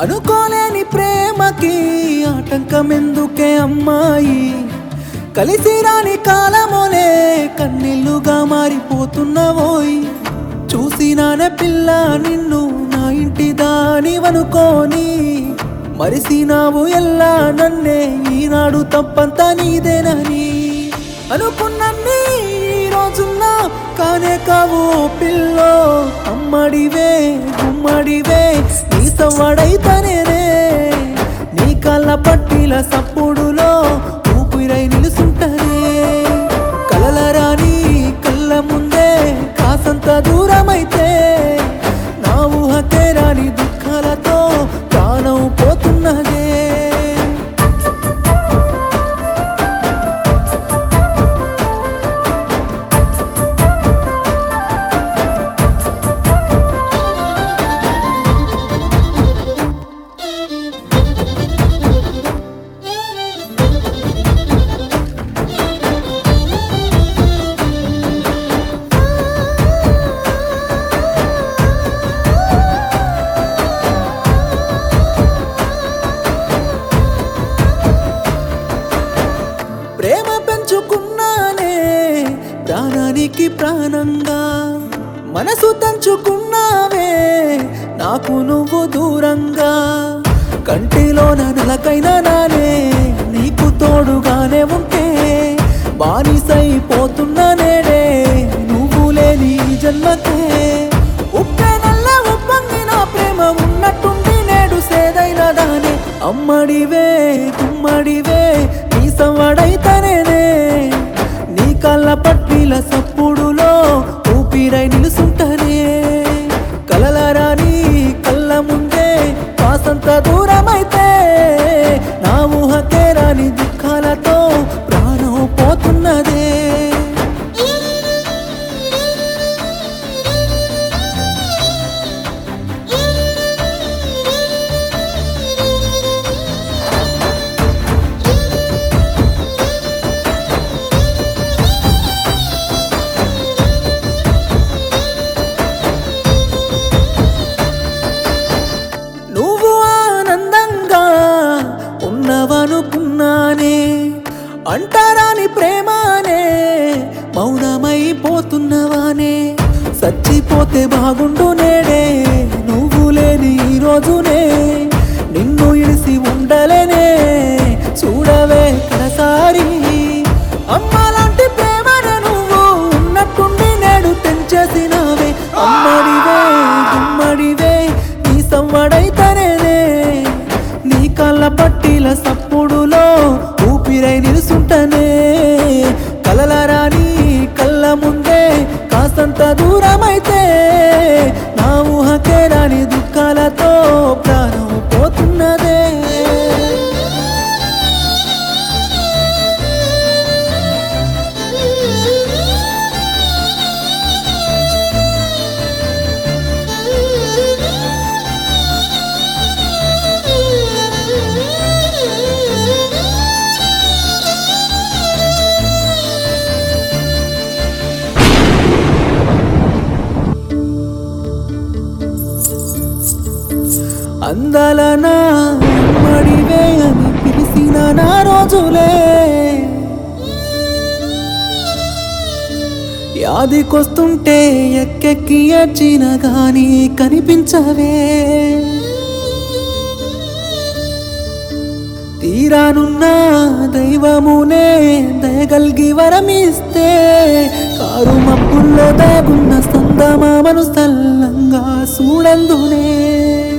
అనుకోలేని ప్రేమకి ఆటంకం ఎందుకే అమ్మాయి కలిసి రాని కాలమోలే కన్నీళ్లుగా మారిపోతున్నవోయ్ చూసినానే పిల్ల నిన్ను నా ఇంటి దానివనుకోని మరిసినావు ఎల్లా నన్నే ఈనాడు తప్పంతా నీదేనని అనుకున్నన్ని ఈ రోజున్నా కానే కావు పిల్లో అమ్మడివే గుమ్మడివే నీ సవ్వడైతనేనే నీ కళ్ళ పట్టిల సప్పుడులో ఊపిరై నిలుసుంటనే కలల రాని కళ్ళ ముందే కాసంత దూరమైతే నా ఊహకే రాని దుఃఖాలతో ప్రాణం పోతున్నదే ప్రేమ పెంచుకున్నానే ప్రాణానికి ప్రాణంగా మనసు తంచుకున్నావే నాకు నువ్వు దూరంగా కంటిలోన నెలకైనా నానే నీకు తోడుగానే ఉంటే బానిసైపోతున్న నేడే నువ్వు లేని ఈ జన్మకే ఉప్పే నల్ల ఉప్పొంగిన ప్రేమ ఉన్నట్టుండి నేడు సేదైన దానే అమ్మడివే గుమ్మడివే నీ సవ్వడైతనేనే నీ కళ్ళ పట్టిల సప్పుడులో ఊపిరై నిలుసుంటనే కలల రాని కళ్ళ ముందే కాసంత దూరమైతే నా ఊహకే రాని దుఃఖాలతో ప్రాణం పోతున్నదే నువ్వు ఆనందంగా ఉన్నవనుకున్నానే అంటారాని ప్రేమానే మౌనమైపోతున్నవానే చచ్చిపోతే బాగుండు నేడే నువ్వు లేని ఈ రోజునే నిన్ను ఇడిసి ఉండలేనే చూడవే కడసారి అమ్మలాంటి ప్రేమనే నువ్వు ఉన్నట్టుండి నేడు తెంచేసినావే అమ్మడివే గుమ్మడివే నీ సవ్వడైతనేనే నీ కళ్ళ పట్టిల సప్పుడులో ఊపిరై నిలుసుంటనే కలల రాని కళ్ళ ముందే కాసంత దూరమైతే నా ఊహకే రాని దుఃఖాలతో ప్రాణం పోతున్నదే అందాల నా అమ్మడివే అని పిలిచిన నా రోజులే యాదికొస్తుంటే ఎక్కెక్కి ఏడ్చిన గాని కనిపించవే తీరానున్న దైవమునే దయగల్గి వరమిస్తే కారు మబ్బుల్లో దాగున్న సందమామను సల్లంగా చూడందునే